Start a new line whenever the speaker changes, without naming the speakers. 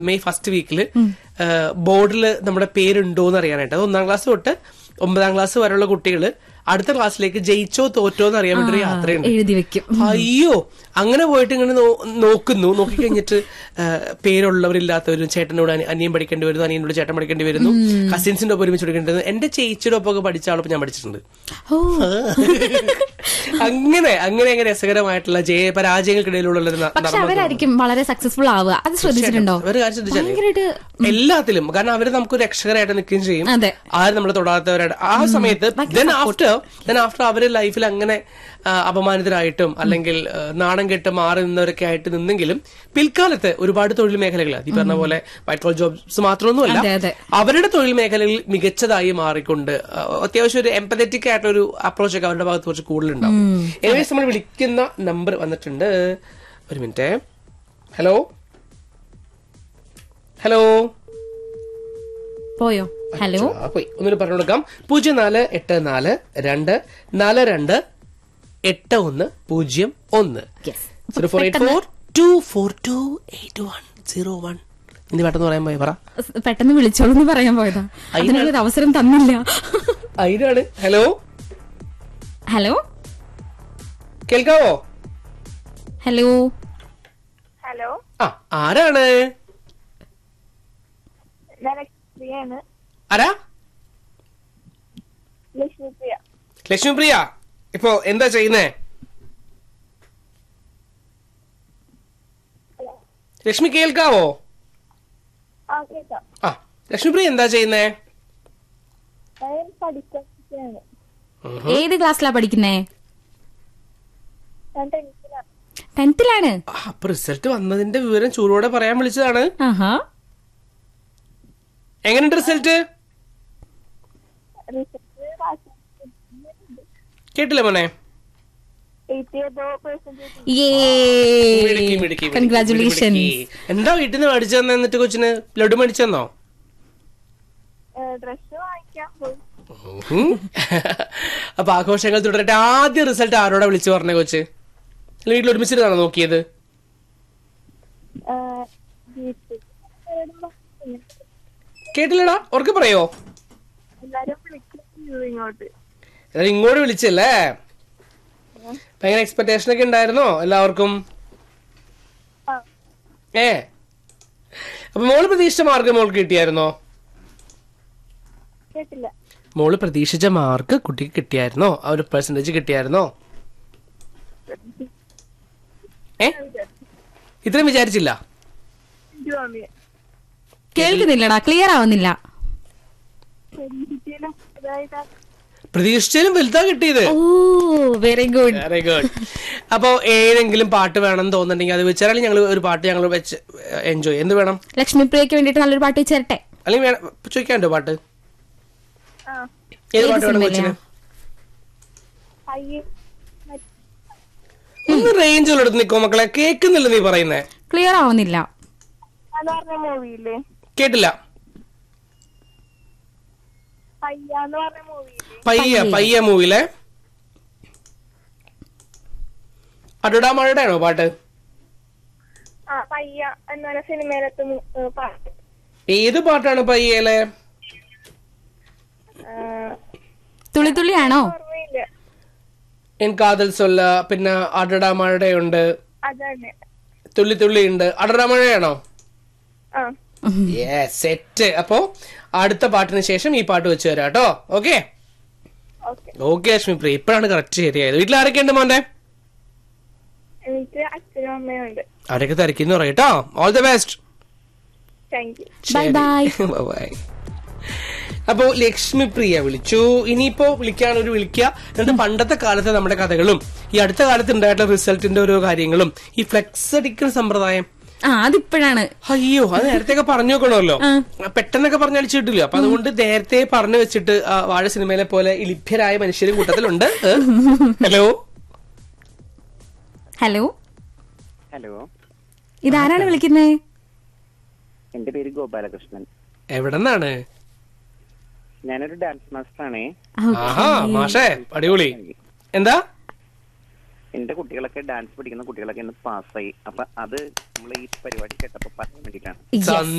May first വീക്കിൽ ബോർഡിൽ നമ്മുടെ പേരുണ്ടോ എന്ന് അറിയാനായിട്ട് അത് ഒന്നാം ക്ലാസ് തൊട്ട് ഒമ്പതാം ക്ലാസ് വരെയുള്ള കുട്ടികൾ അടുത്ത ക്ലാസ്സിലേക്ക് ജയിച്ചോ തോറ്റോ എന്ന് അറിയാൻ വേണ്ടി ഒരു യാത്രയുണ്ട്
എഴുതി വെക്കും
അയ്യോ അങ്ങനെ പോയിട്ട് ഇങ്ങനെ നോ- നോക്കുന്നു നോക്കി കഴിഞ്ഞിട്ട് പേരുള്ളവരില്ലാത്തവരും ചേട്ടനോട് അനി- അനിയൻ പഠിക്കേണ്ടി വരുന്നു അനിയനോട് ചേട്ടൻ പഠിക്കേണ്ടി വരുന്നു കസിൻസിന്റെ ഒപ്പം ഒരുമിച്ച് പഠിക്കേണ്ടി വരുന്നു എന്റെ ചേച്ചിയുടെ ഒപ്പം ഒക്കെ പഠിച്ച ആളൊപ്പം ഞാൻ പഠിച്ചിട്ടുണ്ട്
ഓ
അങ്ങനെ അങ്ങനെ അങ്ങനെ രസകരമായിട്ടുള്ള ജയ പരാജയങ്ങൾക്കിടയിലുള്ള ഒരു ന-
പക്ഷെ
നടന്ന
അവരായിരിക്കും വളരെ സക്സസ്ഫുൾ ആവുക അത് ശ്രദ്ധിച്ചിട്ടുണ്ടോ
ഒരു കാര്യം ശ്രദ്ധിച്ചാലേ
ഭയങ്കരമായിട്ട്
എല്ലാത്തിലും കാരണം അവര് നമുക്ക് രക്ഷകരായിട്ട് നിൽക്കുകയും ചെയ്യും
അതെ.
ആരും നമ്മളെ തൊടാത്തവരായിട്ട് ആ സമയത്ത് ദെൻ ആഫ്റ്റർ ദെൻ ആഫ്റ്റർ അവര് ലൈഫിൽ അങ്ങനെ ആ, അപമാനിതരായിട്ടും അല്ലെങ്കിൽ ആ, നാണം കെട്ട് മാറി നിന്നവരൊക്കെ ആയിട്ട് നിന്നെങ്കിലും പിൽക്കാലത്ത് ഒരുപാട് തൊഴിൽ മേഖലകൾ ഈ പറഞ്ഞ പോലെ വൈറ്റ് കോൾ ജോബ്സ് മാത്രമൊന്നുമല്ല
അതെ, അതെ.
അവരുടെ തൊഴിൽ മേഖലകളിൽ മികച്ചതായി മാറിക്കൊണ്ട് ആ, അത്യാവശ്യം ഒരു എംപതറ്റിക് ആയിട്ടുള്ള ഒരു അപ്രോച്ച് ഒക്കെ അവരുടെ ഭാഗത്ത് കുറച്ച് കൂടുതലുണ്ടാവും എനിവേസ് നമ്മൾ വിളിക്കുന്ന നമ്പർ വന്നിട്ടുണ്ട് ഒരു മിനിറ്റ് ഹലോ ഹലോ
പോയോ ഹലോ
ആ, പോയി ഒന്നുകൂടി പറഞ്ഞു കൊടുക്കാം പൂജ്യം നാല് എട്ട് നാല് രണ്ട് നാല് രണ്ട് എട്ട് ഒന്ന് പൂജ്യം ഒന്ന്
Yes.
Zero four eight four two four two eight one zero one എന്ത് പെട്ടെന്ന് പറയാൻ പോയി പറ
പെട്ടെന്ന് വിളിച്ചോളൂ എന്ന് പറയാൻ പോയതാ അതിനുള്ളൊരു അവസരം തന്നില്ല
അതിനാണ് ഹലോ
ഹലോ
കേൾക്കാവോ
ഹലോ
ഹലോ
ആ ആരാണ്
ഞാൻ ലക്ഷ്മിയാണ്
ആരാ
ലക്ഷ്മിപ്രിയ
ലക്ഷ്മിപ്രിയ ഇപ്പോ എന്താ ചെയ്യുന്നേ ലക്ഷ്മി കേൾക്കാവോ
ആ കേൾക്കാം
ആ ലക്ഷ്മിപ്രിയ എന്താ ചെയ്യുന്നേ
ഞാൻ പഠിക്കാൻ
ഏത് ക്ലാസ്സിലാ പഠിക്കുന്നേ
ഞാൻ ടെൻത്തിലാണ്
ടെൻത്തിലാണ്
ആ, അപ്പൊ റിസൾട്ട് വന്നതിന്റെ വിവരം ചൂടോടെ പറയാൻ വിളിച്ചതാണ്
ആഹാ
എങ്ങനെയുണ്ട് റിസൾട്ട്
റിസൾട്ട്
കേട്ടില്ല മോനെ
എയ്റ്റി എബോ പെർസെന്റേജ്
മിടുക്കി, മിടുക്കി, മിടുക്കി,
കൺഗ്രാചുലേഷൻ
മിടുക്കി. എന്താ വീട്ടിൽ നിന്ന് മേടിച്ചു തന്നെ എന്നിട്ട് കൊച്ചിന് ലഡു മേടിച്ചെന്നോ
ഡ്രസ് വാങ്ങിക്കാൻ പോയി
ഉം. അപ്പൊ ആഘോഷങ്ങൾ തുടരട്ടെ ആദ്യ റിസൾട്ട് ആരോടാ വിളിച്ചു പറഞ്ഞ കൊച്ച് അല്ല വീട്ടിൽ ഒരുമിച്ചിട്ടാണോ നോക്കിയത്
ആ, വീട്ടിൽ
കേട്ടില്ലടാ ഉറക്കെ പറയോ
എല്ലാരും വിളിക്കുന്നു ഇങ്ങോട്ട്
എന്നാലും ഇങ്ങോട്ട് വിളിച്ചല്ലേ ഭയങ്കര എക്സ്പെക്ടേഷൻ ഒക്കെ ഉണ്ടായിരുന്നോ എല്ലാവർക്കും
ആ
ഏ അപ്പൊ മോള് പ്രതീക്ഷിച്ച മാർക്ക് മോൾക്ക് കിട്ടിയായിരുന്നോ
കേട്ടില്ല
മോള് പ്രതീക്ഷിച്ച മാർക്ക് കുട്ടിക്ക് കിട്ടിയായിരുന്നോ ആ ഒരു പെർസെന്റേജ് കിട്ടിയായിരുന്നോ ഏ ഇത്രയും വിചാരിച്ചില്ല
എനിക്ക് തോന്നി
കേൾക്കുന്നില്ലടാ ക്ലിയർ ആവുന്നില്ല
പെൺകുട്ടിയിലും ഇതായിട്ടാ
പ്രതീക്ഷിച്ചാലും വലുതാ കിട്ടിയത്
ഓ വെരി ഗുഡ്
വെരി ഗുഡ് അപ്പോ ഏതെങ്കിലും പാട്ട് വേണം എന്ന് തോന്നുന്നുണ്ടെങ്കിൽ അത് വെച്ചാൽ ഞങ്ങൾ ഒരു പാട്ട് ഞങ്ങൾ വെച്ച് എൻജോയ് എന്ത് വേണം
ലക്ഷ്മിപ്രിയക്ക് വേണ്ടിട്ട് നല്ലൊരു പാട്ട് ചേരട്ടെ
അല്ലെങ്കിൽ വേണം ചോദിക്കാണ്ടോ പാട്ട്
ആ
ഏത്
ഏത്
പാട്ട് വേണം
സിനിമയിലെയാ?
കൊച്ചിന്
പയ്യെ
ഒന്ന് റേഞ്ച് ഉള്ളിടത്ത് നിൽക്കോ മക്കളെ കേൾക്കുന്നില്ല നീ പറയുന്നേ
ക്ലിയർ ആവുന്നില്ല
എന്ന് പറഞ്ഞ മൂവിയില്ലേ
കേട്ടില്ല
പയ്യാന്ന് പറഞ്ഞ മൂവിയില്ലേ
പയ്യ പയ്യ മൂവിലെ അടടാ മഴയുടെ ആണോ പാട്ട്
ആ പയ്യ എന്ന് പറഞ്ഞ സിനിമയിലത്തെ മു- ഏ, പാട്ട്
ഏത് പാട്ടാണ് പയ്യയിലെ
ആ,
തുളി തുള്ളിയാണോ
ഓർമ്മയില്ല
എൻ കാതൽ സൊല്ല പിന്നെ അടടാ മഴയുണ്ട്
അതന്നെ
തുള്ളി തുള്ളി ഉണ്ട് അടടാ മഴയാണോ
ആ
സെറ്റ് അപ്പോ അടുത്ത പാട്ടിന് ശേഷം ഈ പാട്ട് വെച്ച് തരാം കേട്ടോ okay
okay
okay Lakshmi Priya ഇപ്പോഴാണ് കറക്റ്റ് ശരിയായത് വീട്ടിൽ ആരൊക്കെ ഉണ്ട് മോന്റെ
എനിക്ക് അച്ഛനും അമ്മയും ഉണ്ട്
അവരൊക്കെ തിരക്കിന്ന് പറയും കേട്ടോ all the best
thank you
bye bye
bye അപ്പോ ലക്ഷ്മി പ്രിയ വിളിച്ചു ഇനിയിപ്പോ വിളിക്കാനൊരു വിളിക്കുക എന്നിട്ട് പണ്ടത്തെ കാലത്തെ നമ്മുടെ കഥകളും ഈ അടുത്ത കാലത്ത് ഉണ്ടായിട്ടുള്ള റിസൾട്ടിന്റെ ഓരോ കാര്യങ്ങളും ഈ ഫ്ലെക്സ് അടിക്കുന്ന സമ്പ്രദായം
ആ അതിപ്പോഴാണ്
അയ്യോ അത് നേരത്തെ പറഞ്ഞു വെക്കണമല്ലോ പെട്ടെന്നൊക്കെ പറഞ്ഞടിച്ചു കിട്ടില്ല അപ്പൊ അതുകൊണ്ട് നേരത്തെ പറഞ്ഞു വെച്ചിട്ട് ആ വാഴ സിനിമയിലെ പോലെ ഈ ലിഭ്യരായ മനുഷ്യരും കൂട്ടത്തിലുണ്ട് ഏ? ഹലോ
ഹലോ
ഹലോ
ഇതാരാണ് വിളിക്കുന്നേ
എന്റെ പേര് ഗോപാലകൃഷ്ണൻ
എവിടെന്നാണ്
ഞാനൊരു ഡാൻസ് മാസ്റ്റർ ആണേ
ആഹാ മാഷേ അടിപൊളി എന്താ
എന്റെ കുട്ടികളൊക്കെ ഡാൻസ് പഠിക്കുന്ന കുട്ടികളൊക്കെ ഇന്ന് പാസ്സായി അപ്പൊ അത് നമ്മൾ ഈ പരിപാടി കേട്ടപ്പോ പറയാൻ വേണ്ടിയിട്ടാണ്
Yes.